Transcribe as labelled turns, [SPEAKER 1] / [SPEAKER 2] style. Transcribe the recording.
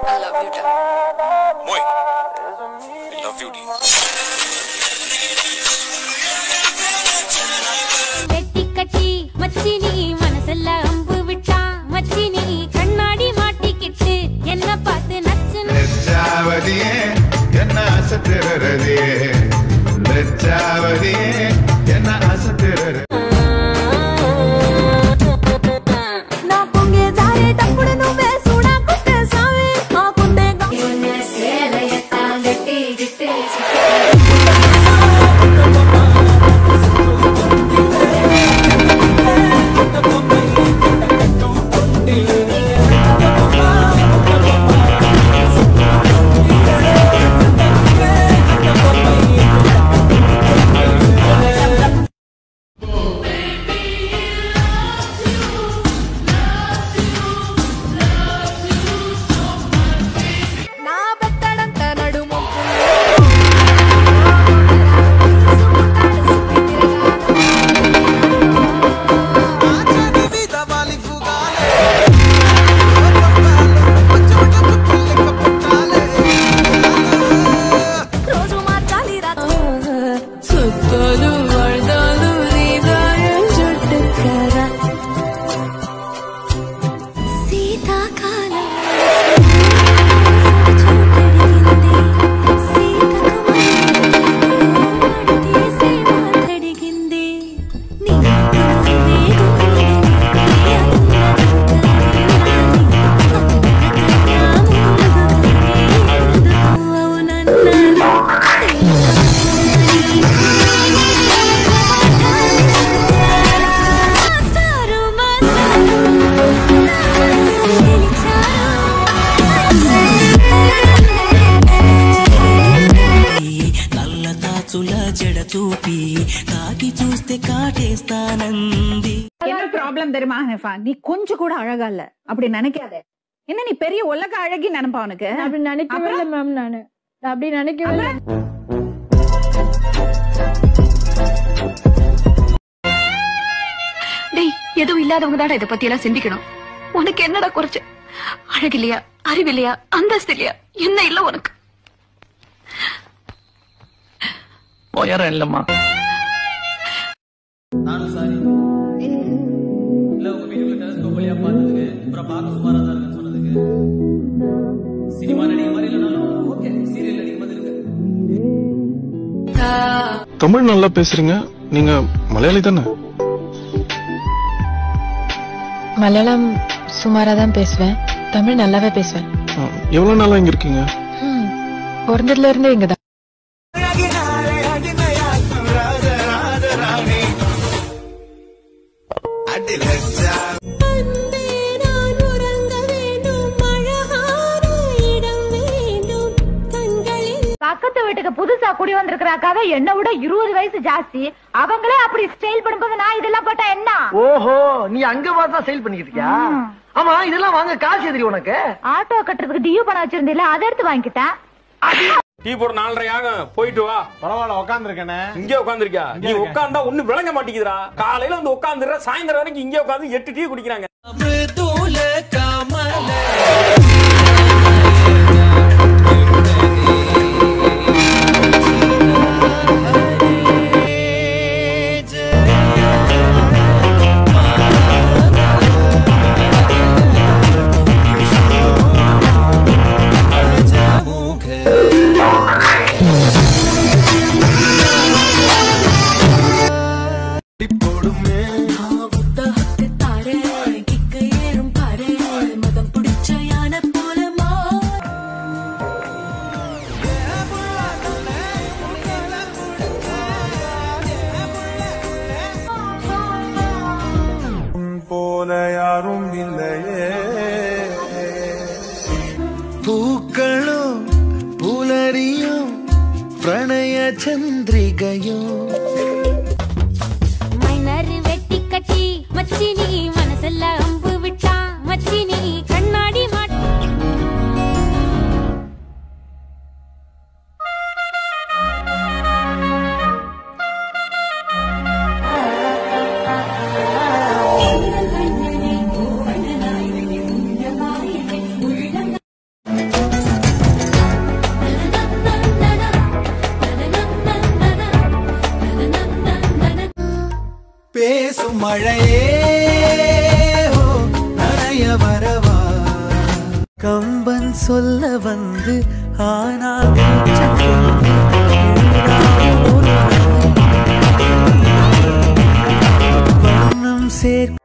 [SPEAKER 1] I love you, Dad.
[SPEAKER 2] Moi, I love you, dear.
[SPEAKER 3] வெட்டி கட்டி மச்சி நீ மனசுல அம்பு விட்டா மச்சி நீ கண்ணாடி மாட்டிக்கிட்டு என்ன பார்த்து நச்சு
[SPEAKER 4] லெச்சாவதியே என்ன அசத்துறதே லெச்சாவதியே என்ன அசத்துறது
[SPEAKER 3] నా పొంగే జారే తప్పుడు నువ్వే చూడా కుట్టే సావే ఆ కుండే నా బెత్తడంత నడుము రోజు మార్చాలి రా
[SPEAKER 1] సుత్తలు వరదలు హృదయం చుట్టుకర
[SPEAKER 3] శీతాకాలం చూడడిగింది సీతకు తీసే మాట్లాడిగింది నీ
[SPEAKER 5] నల్ల తాచుల జడ చూపి తాకి చూస్తే కాటేస్తానంది
[SPEAKER 6] என்ன ப்ராப்ளம் தெரியுமா ஹனிஃபா நீ கொஞ்சம் கூட அழகா இல்ல அப்படி நினைக்காத என்ன நீ பெரிய உலக அழகி நினைப்பா உனக்கு
[SPEAKER 7] அப்படி நினைக்கவே இல்லை மேம் நானு நான் அப்படி நினைக்கவே இல்லை
[SPEAKER 1] டேய் எதுவும் இல்லாதவங்க தாடா இதை பத்தி எல்லாம் சிந்திக்கணும் உனக்கு என்னடா குறைச்சு அழகில்லையா அறிவில்லையா அந்தஸ்து இல்லையா என்ன இல்ல உனக்கு
[SPEAKER 5] உயரம் இல்லம்மா
[SPEAKER 8] நானும் சாரி இல்ல உங்க வீட்டுக்குள்ள டெலஸ்கோப் வழியா பார்த்ததுக்கு அப்புறம் பார்க்க சுமாரா தான் இருக்குன்னு சொன்னதுக்கு சினிமா நடிகை மாதிரி இல்லைனாலும் ஓகே சீரியல் நடிகை மாதிரி இருக்கு
[SPEAKER 2] தமிழ் நல்லா பேசுறீங்க நீங்க மலையாளி தானே
[SPEAKER 9] மலையாளம் சுமாரா தான் பேசுவேன் தமிழ் நல்லாவே பேசுவேன்
[SPEAKER 2] எவ்வளவு நாளா இங்க இருக்கீங்க
[SPEAKER 9] ம், பிறந்ததுல இருந்தே இங்க தான்
[SPEAKER 4] அடி லெச்சா
[SPEAKER 3] நான் உறங்க வேண்டும் அழகான இடம் வேண்டும் கண்களில்
[SPEAKER 6] பக்கத்து வீட்டுக்கு புதுசா குடி வந்திருக்கிறாக்காக என்ன விட இருபது வயசு ஜாஸ்தி அவங்களே அப்படி ஸ்டைல் பண்ணும்போது நான் இதெல்லாம் போட்டா என்ன
[SPEAKER 8] ஓஹோ நீ அங்க பார்த்தா சேல் பண்ணிக்கிட்டு இருக்கியா ஆமா இதெல்லாம் வாங்க காசு எதிரி உனக்கு
[SPEAKER 6] ஆட்டோ கட்டுறதுக்கு டியூ பணம் வச்சிருந்தீல அதை எடுத்து வாங்கிட்டேன்
[SPEAKER 10] டீ போட நாலரை ஆகும் போயிட்டு வா
[SPEAKER 8] பரவாயில்ல உட்காந்துருக்கேனே
[SPEAKER 10] இங்கே உட்காந்துருக்கியா நீ உட்காந்தா ஒண்ணு விளங்க மாட்டேங்குதுடா காலையில வந்து உட்காந்துற சாயந்தரம் வரைக்கும் இங்கே உட்காந்து எட்டு டீ குடிக்கிறாங்க
[SPEAKER 5] మృదుల కమల
[SPEAKER 1] மதம் பிடிச்ச யானை போலமா
[SPEAKER 4] போல யாரும் இல்லையே
[SPEAKER 5] பூக்களும் புலரியும் பிரணய சந்திரிகையும்
[SPEAKER 3] மைனர் வெட்டி கட்டி மச்சி நீ மனசுல அம்பு விட்டா மச்சி நீ கண்ணாடி மாட்டி
[SPEAKER 1] உள்ளம்
[SPEAKER 5] மழையே ஓ, நனைய வரவா கம்பன் சொல்ல வந்து ஆனா சேர்க்க